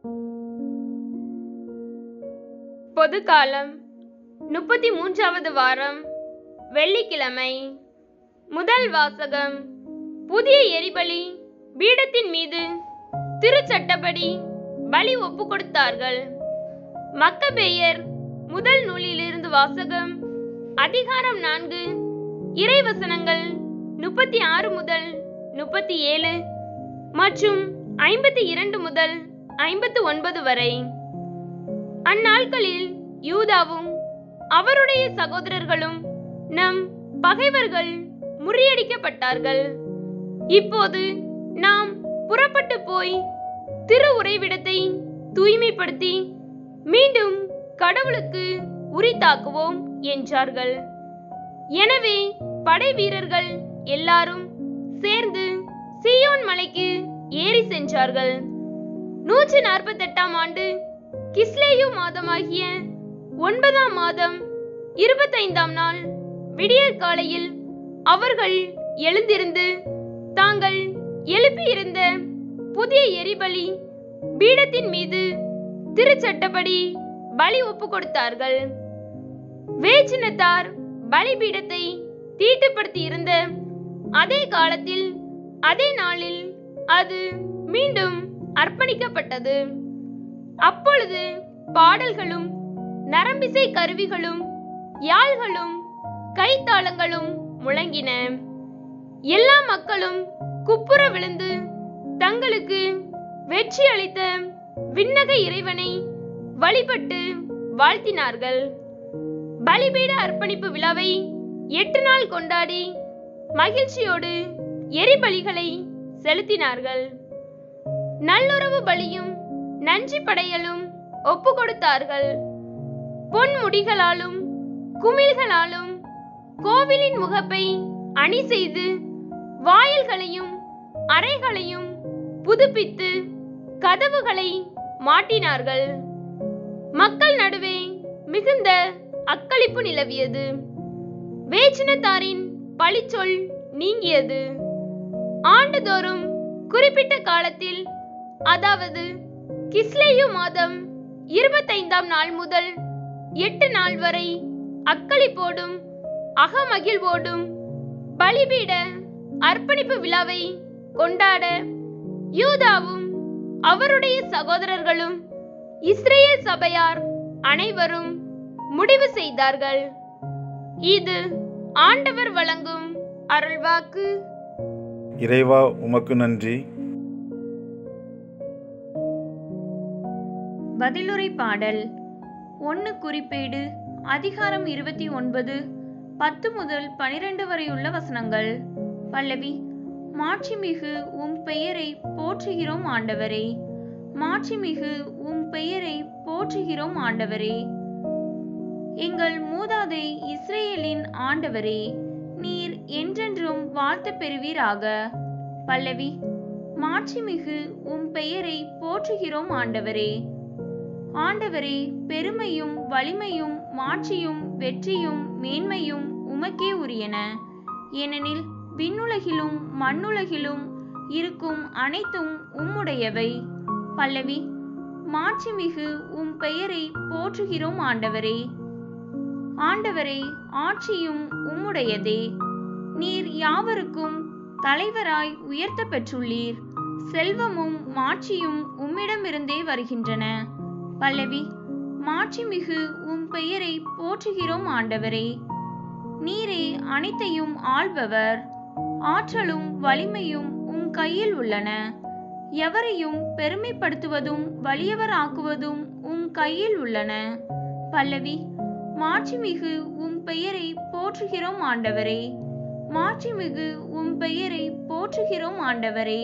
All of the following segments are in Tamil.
பொதுக்காலம் முப்பத்தி மூன்றாவது வாரம் வெள்ளிக்கிழமை முதல் வாசகம் புதிய எரிபலி பீடத்தின் மீது திருச்சட்டப்படி பலி ஒப்பு கொடுத்தார்கள் மக்கபேயர் முதல் நூலிலிருந்து வாசகம் அதிகாரம் நான்கு இறைவசனங்கள் முப்பத்தி ஆறு முதல் முப்பத்தி ஏழு மற்றும் ஐம்பத்தி இரண்டு முதல் ஐம்பத்து ஒன்பது வரை அந்நாட்களில் யூதாவும் அவருடைய சகோதரர்களும் நம் பகைவர்கள் முறியடிக்கப்பட்டார்கள் இப்போது நாம் புறப்பட்டு போய் திரு உறைவிடத்தை தூய்மைப்படுத்தி மீண்டும் கடவுளுக்கு உரித்தாக்குவோம் என்றார்கள் எனவே படை வீரர்கள் எல்லாரும் சேர்ந்து சீயோன் மலைக்கு ஏறி சென்றார்கள் நூற்றி நாற்பத்தெட்டாம் ஆண்டு கிஸ்லேயு மாதமாகிய ஒன்பதாம் மாதம் இருபத்தைந்தாம் நாள் விடியற் காலையில் அவர்கள் எழுந்திருந்து தாங்கள் எழுப்பியிருந்த புதிய எரிபலி பீடத்தின் மீது திருச்சட்டப்படி பலி ஒப்பு கொடுத்தார்கள் வேச்சினத்தார் பலிபீடத்தை தீட்டுப்படுத்தி இருந்த அதே காலத்தில் அதே நாளில் அது மீண்டும் அர்ப்பணிக்கப்பட்டது அப்பொழுது பாடல்களும் நரம்பிசை கருவிகளும் யாழ்களும் கைத்தாளங்களும் முழங்கின எல்லா மக்களும் குப்புற விழுந்து தங்களுக்கு வெற்றி அளித்த விண்ணக இறைவனை வழிபட்டு வாழ்த்தினார்கள் பலிபீட அர்ப்பணிப்பு விழாவை எட்டு நாள் கொண்டாடி மகிழ்ச்சியோடு எரிபலிகளை செலுத்தினார்கள் நல்லுறவு பலியும் நன்றி படையலும் ஒப்பு கொடுத்தார்கள் பொன் முடிகளாலும் குமிழ்களாலும் கோவிலின் முகப்பை அணி செய்து வாயில்களையும் அறைகளையும் புதுப்பித்து கதவுகளை மாட்டினார்கள் மக்கள் நடுவே மிகுந்த அக்களிப்பு நிலவியது வேச்சினத்தாரின் பழிச்சொல் நீங்கியது ஆண்டுதோறும் குறிப்பிட்ட காலத்தில் அதாவது கிஸ்லேயு மாதம் இருபத்தைந்தாம் நாள் முதல் எட்டு நாள் வரை அக்களிப்போடும் அகமகிழ்வோடும் பலிபீட அர்ப்பணிப்பு விழாவை கொண்டாட யூதாவும் அவருடைய சகோதரர்களும் இஸ்ரேல் சபையார் அனைவரும் முடிவு செய்தார்கள் இது ஆண்டவர் வழங்கும் அருள்வாக்கு இறைவா உமக்கு நன்றி பதிலுரை பாடல் ஒன்று குறிப்பேடு அதிகாரம் இருபத்தி ஒன்பது பத்து முதல் பனிரெண்டு வரையுள்ள வசனங்கள் பல்லவி மாட்சிமிகு உம் பெயரை போற்றுகிறோம் ஆண்டவரே மாட்சிமிகு உம் பெயரை போற்றுகிறோம் ஆண்டவரே எங்கள் மூதாதை இஸ்ரேலின் ஆண்டவரே நீர் என்றென்றும் வாழ்த்து பெறுவீராக பல்லவி மாட்சிமிகு உம் பெயரை போற்றுகிறோம் ஆண்டவரே ஆண்டவரே பெருமையும் வலிமையும் மாட்சியும் வெற்றியும் மேன்மையும் உமக்கே உரியன ஏனெனில் விண்ணுலகிலும் மண்ணுலகிலும் இருக்கும் அனைத்தும் உம்முடையவை பல்லவி மாட்சிமிகு உம் பெயரை போற்றுகிறோம் ஆண்டவரே ஆண்டவரே ஆட்சியும் உம்முடையதே நீர் யாவருக்கும் தலைவராய் உயர்த்த பெற்றுள்ளீர் செல்வமும் மாட்சியும் உம்மிடமிருந்தே வருகின்றன பல்லவி மாட்சிமிகு உம் பெயரை போற்றுகிறோம் ஆண்டவரே நீரே அனைத்தையும் ஆள்பவர் ஆற்றலும் வலிமையும் உம் கையில் உள்ளன எவரையும் பெருமைப்படுத்துவதும் வலியவராக்குவதும் உம் கையில் உள்ளன பல்லவி மாட்சிமிகு உம் பெயரை போற்றுகிறோம் ஆண்டவரே மாட்சிமிகு உம் பெயரை போற்றுகிறோம் ஆண்டவரே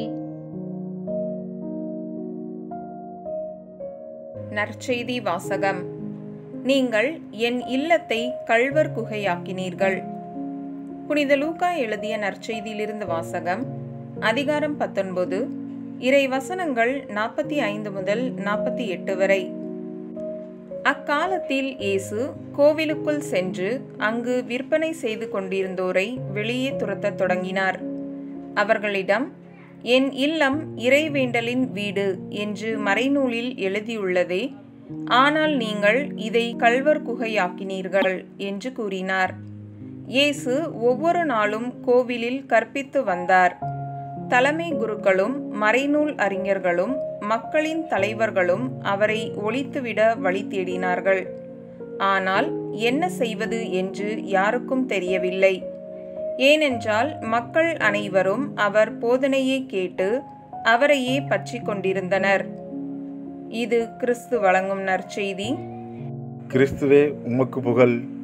நற்செய்தி வாசகம் நீங்கள் என் இல்லத்தை கள்வர் குகையாக்கினீர்கள் புனித லூக்கா எழுதிய நற்செய்தியிலிருந்து வாசகம் அதிகாரம் பத்தொன்பது இறை வசனங்கள் நாற்பத்தி ஐந்து முதல் நாற்பத்தி எட்டு வரை அக்காலத்தில் இயேசு கோவிலுக்குள் சென்று அங்கு விற்பனை செய்து கொண்டிருந்தோரை வெளியே துரத்தத் தொடங்கினார் அவர்களிடம் என் இல்லம் இறைவேண்டலின் வீடு என்று மறைநூலில் எழுதியுள்ளதே ஆனால் நீங்கள் இதை கள்வர் குகையாக்கினீர்கள் என்று கூறினார் இயேசு ஒவ்வொரு நாளும் கோவிலில் கற்பித்து வந்தார் தலைமை குருக்களும் மறைநூல் அறிஞர்களும் மக்களின் தலைவர்களும் அவரை ஒழித்துவிட வழி தேடினார்கள் ஆனால் என்ன செய்வது என்று யாருக்கும் தெரியவில்லை ஏனென்றால் மக்கள் அனைவரும் அவர் போதனையை கேட்டு அவரையே பற்றி கொண்டிருந்தனர் இது கிறிஸ்து வழங்கும் நற்செய்தி கிறிஸ்துவே உமக்கு புகழ்